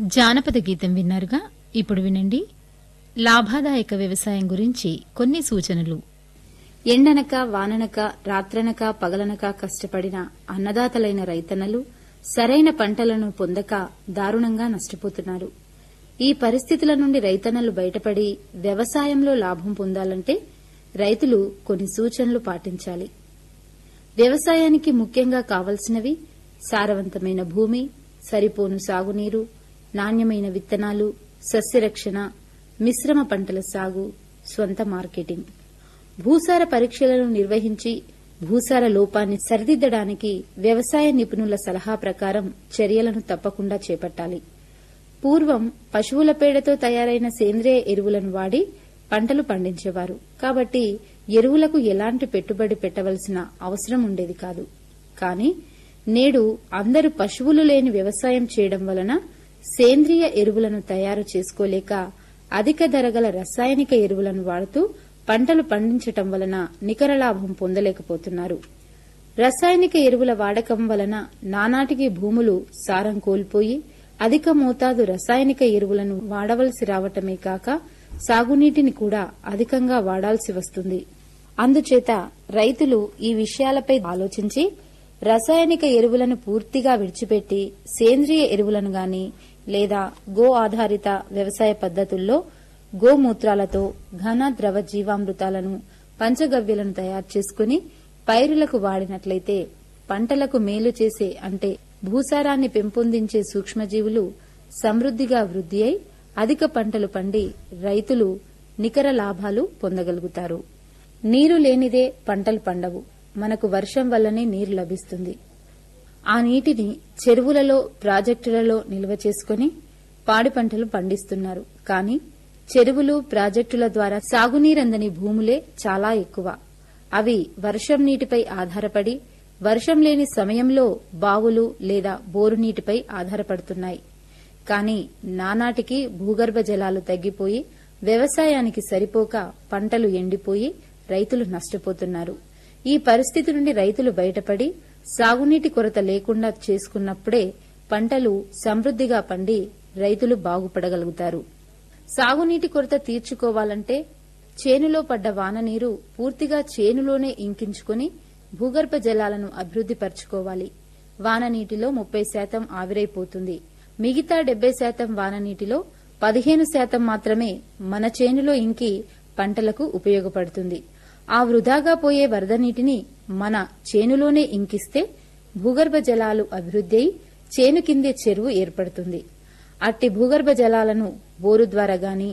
జానపద గీతం విన్నారుగా ఇప్పుడు వినండి లాభాదాయక వ్యవసాయం గురించి కొన్ని సూచనలు ఎండనక వాననక రాత్రనక పగలనక కష్టపడిన అన్నదాతలైన రైతన్నలు సరైన పంటలను పొందక దారుణంగా నష్టపోతున్నారు ఈ పరిస్థితుల నుండి రైతన్నలు బయటపడి వ్యవసాయంలో లాభం పొందాలంటే రైతులు కొన్ని సూచనలు పాటించాలి వ్యవసాయానికి ముఖ్యంగా కావలసినవి సారవంతమైన భూమి సరిపోను సాగునీరు నాణ్యమైన విత్తనాలు సస్యరక్షణ మిశ్రమ పంటల సాగు స్వంత మార్కెటింగ్ భూసార పరీక్షలను నిర్వహించి భూసార లోపాన్ని సరిదిద్దడానికి వ్యవసాయ నిపుణుల సలహా ప్రకారం చర్యలను తప్పకుండా చేపట్టాలి పూర్వం పశువుల పేడతో తయారైన సేంద్రియ ఎరువులను వాడి పంటలు పండించేవారు కాబట్టి ఎరువులకు ఎలాంటి పెట్టుబడి పెట్టవలసిన అవసరం ఉండేది కాదు కానీ నేడు అందరూ పశువులు లేని వ్యవసాయం చేయడం వలన సేంద్రియ ఎరువులను తయారు చేసుకోలేక అధిక ధర గల రసాయనిక ఎరువులను వాడుతూ పంటలు పండించటం వలన నికర లాభం పొందలేకపోతున్నారు రసాయనిక ఎరువుల వాడకం వలన నానాటికి భూములు సారం కోల్పోయి అధిక మోతాదు రసాయనిక ఎరువులను వాడవలసి రావటమే కాక సాగునీటిని కూడా అధికంగా వాడాల్సి వస్తుంది అందుచేత రైతులు ఈ విషయాలపై ఆలోచించి రసాయనిక ఎరువులను పూర్తిగా విడిచిపెట్టి సేంద్రియ ఎరువులను గాని లేదా గో ఆధారిత వ్యవసాయ పద్ధతుల్లో గోమూత్రాలతో ఘన ద్రవ జీవామృతాలను పంచగవ్యలను తయారు చేసుకుని పైరులకు వాడినట్లయితే పంటలకు మేలు చేసే అంటే భూసారాన్ని పెంపొందించే సూక్ష్మజీవులు సమృద్దిగా వృద్ధి అయి అధిక పంటలు పండి రైతులు నికర లాభాలు పొందగలుగుతారు నీరు లేనిదే పంటలు పండవు మనకు వర్షం వల్లనే నీరు లభిస్తుంది ఆ నీటిని చెరువులలో ప్రాజెక్టులలో నిల్వ చేసుకుని పాడి పంటలు పండిస్తున్నారు కానీ చెరువులు ప్రాజెక్టుల ద్వారా సాగునీరందని భూములే చాలా ఎక్కువ అవి వర్షం నీటిపై ఆధారపడి వర్షం లేని సమయంలో బావులు లేదా బోరు నీటిపై ఆధారపడుతున్నాయి కానీ నానాటికి భూగర్భ జలాలు తగ్గిపోయి వ్యవసాయానికి సరిపోక పంటలు ఎండిపోయి రైతులు నష్టపోతున్నారు ఈ పరిస్థితి నుండి రైతులు బయటపడి సాగునీటి కొరత లేకుండా చేసుకున్నప్పుడే పంటలు సమృద్దిగా పండి రైతులు బాగుపడగలుగుతారు సాగునీటి కొరత తీర్చుకోవాలంటే చేనులో పడ్డ వాన నీరు పూర్తిగా చేనులోనే ఇంకించుకుని భూగర్భ జలాలను అభివృద్ది పరచుకోవాలి వాన నీటిలో ముప్పై శాతం ఆవిరైపోతుంది మిగతా డెబ్బై శాతం వాన నీటిలో పదిహేను శాతం మాత్రమే మన చేనులో ఇంకి పంటలకు ఉపయోగపడుతుంది ఆ వృధాగా పోయే వరద నీటిని మన చేనులోనే ఇంకిస్తే భూగర్భ జలాలు అభివృద్ధి అయి చేను కిందే చెరువు ఏర్పడుతుంది అట్టి భూగర్భ జలాలను బోరు ద్వారా గాని